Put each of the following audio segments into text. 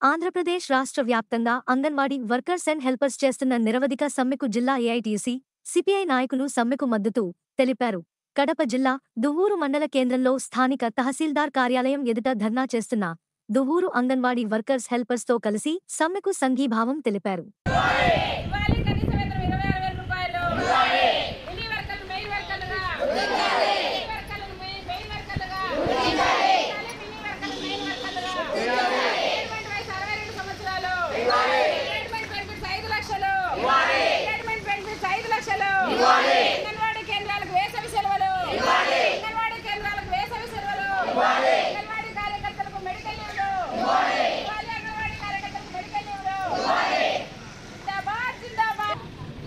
ఆంధ్రప్రదేశ్ రాష్ట్ర వ్యాప్తంగా anganwadi workers and helpers చేస్తున్న నిరవధిక సమ్మెకు జిల్లా ఏఐటీసీ సిపిఐ నాయకులు సమ్మెకు మద్దతు తెలిపారు కడప జిల్లా దువ్వూరు మండల కేంద్రంలో స్థానిక తహసీల్దార్ కార్యాలయం ఎదుట ధర్నా చేస్తున్న దువ్వూరు అంగన్వాడీ వర్కర్స్ హెల్పర్స్తో కలిసి సమ్మెకు సంఘీభావం తెలిపారు ఇవ్వాలి కనీస వేతనం ఇరవై ఆరు వేల రూపాయలు మినీ వర్కర్లు మెయిన్ వర్కర్లుగా మినీ వర్కర్లు మెయిన్ మెయిన్ వర్కర్లుగా ఇవ్వాలి మినీ వర్కర్లు మెయిన్ వర్కర్లుగా రిటైర్మెంట్ వయసు అరవై రెండు సంవత్సరాలు రిటైర్మెంట్ బెనిఫిట్స్ ఐదు లక్షలు రిటైర్మెంట్ బెనిఫిట్స్ ఐదు లక్షలు అంగన్వాడీ కేంద్రాలకు వేసవి సెలవులు అంగన్వాడీ కేంద్రాలకు వేసవి సెలవులు అంగన్వాడీ కార్యకర్తలకు మెడికల్ లీవ్లు ఇవ్వాలి అంగన్వాడీ కార్యకర్తలకు మెడికల్ లీవ్లు జిందాబాద్ జిందాబాద్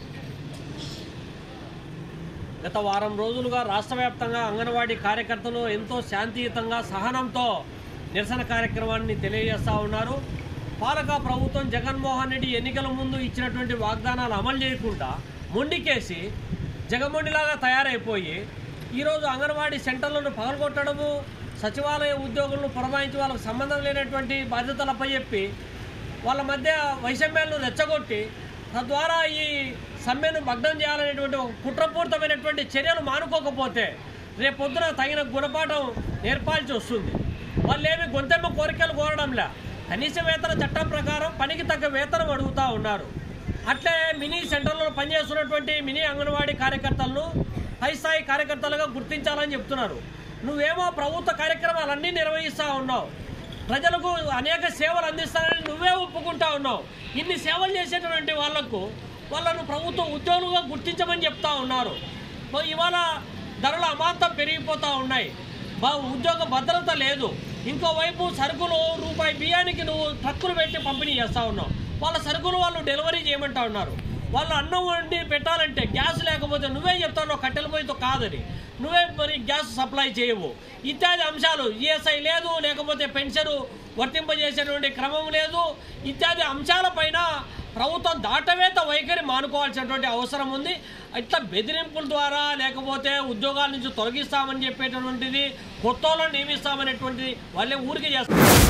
గత వారం రోజులుగా రాష్ట్ర వ్యాప్తంగా అంగన్వాడీ కార్యకర్తలు ఎంతో శాంతియుతంగా సహనంతో నిరసన కార్యక్రమాన్ని తెలియజేస్తూ ఉన్నారు పాలక ప్రభుత్వం జగన్మోహన్ రెడ్డి ఎన్నికల ముందు ఇచ్చినటువంటి వాగ్దానాలు అమలు చేయకుండా మొండికేసి జగమొండిలాగా తయారైపోయి ఈరోజు అంగన్వాడీ సెంటర్లను పగలగొట్టడము సచివాలయ ఉద్యోగులను పురమాయించి వాళ్ళకు సంబంధం లేనటువంటి బాధ్యతలపై చెప్పి వాళ్ళ మధ్య వైషమ్యాలను రెచ్చగొట్టి తద్వారా ఈ సమ్మెను భగ్నం చేయాలనేటువంటి ఒక కుట్రపూరితమైనటువంటి చర్యలు మానుకోకపోతే రేపొద్దున తగిన గుణపాఠం నేర్పాల్సి వస్తుంది వాళ్ళు ఏమి గొంతెమ్మ కోరికలు కోరడంలే కనీస వేతన చట్టం ప్రకారం పనికి తగ్గ వేతనం అడుగుతూ ఉన్నారు అట్లే మినీ సెంటర్లో పనిచేస్తున్నటువంటి మినీ అంగన్వాడీ కార్యకర్తలను పై స్థాయి కార్యకర్తలుగా గుర్తించాలని చెప్తున్నారు నువ్వేమో ప్రభుత్వ కార్యక్రమాలన్నీ నిర్వహిస్తూ ఉన్నావు ప్రజలకు అనేక సేవలు అందిస్తానని నువ్వే ఒప్పుకుంటా ఉన్నావు ఇన్ని సేవలు చేసేటువంటి వాళ్లకు వాళ్ళను ప్రభుత్వ ఉద్యోగులుగా గుర్తించమని చెప్తా ఉన్నారు మరి ఇవాళ ధరలు అమాంతం పెరిగిపోతూ ఉన్నాయి బా ఉద్యోగ భద్రత లేదు ఇంకోవైపు సరుకులు రూపాయి బియ్యానికి నువ్వు ట్రక్కులు పెట్టి పంపిణీ చేస్తూ ఉన్నావు వాళ్ళ సరుకులు వాళ్ళు డెలివరీ చేయమంటా ఉన్నారు వాళ్ళు అన్నం వండి పెట్టాలంటే గ్యాస్ లేకపోతే నువ్వే చెప్తావు కట్టెల పొయ్యితో కాదని నువ్వే మరి గ్యాస్ సప్లై చేయవు ఇత్యాది అంశాలు ఈఎస్ఐ లేదు లేకపోతే పెన్షన్ వర్తింపజేసేటువంటి క్రమం లేదు ఇత్యాది అంశాలపైన ప్రభుత్వం దాటవేత వైఖరి మానుకోవాల్సినటువంటి అవసరం ఉంది ఇట్లా బెదిరింపుల ద్వారా లేకపోతే ఉద్యోగాల నుంచి తొలగిస్తామని చెప్పేటటువంటిది కొత్త వాళ్ళని నియమిస్తామనేటువంటిది వాళ్ళే ఊరికి చేస్తారు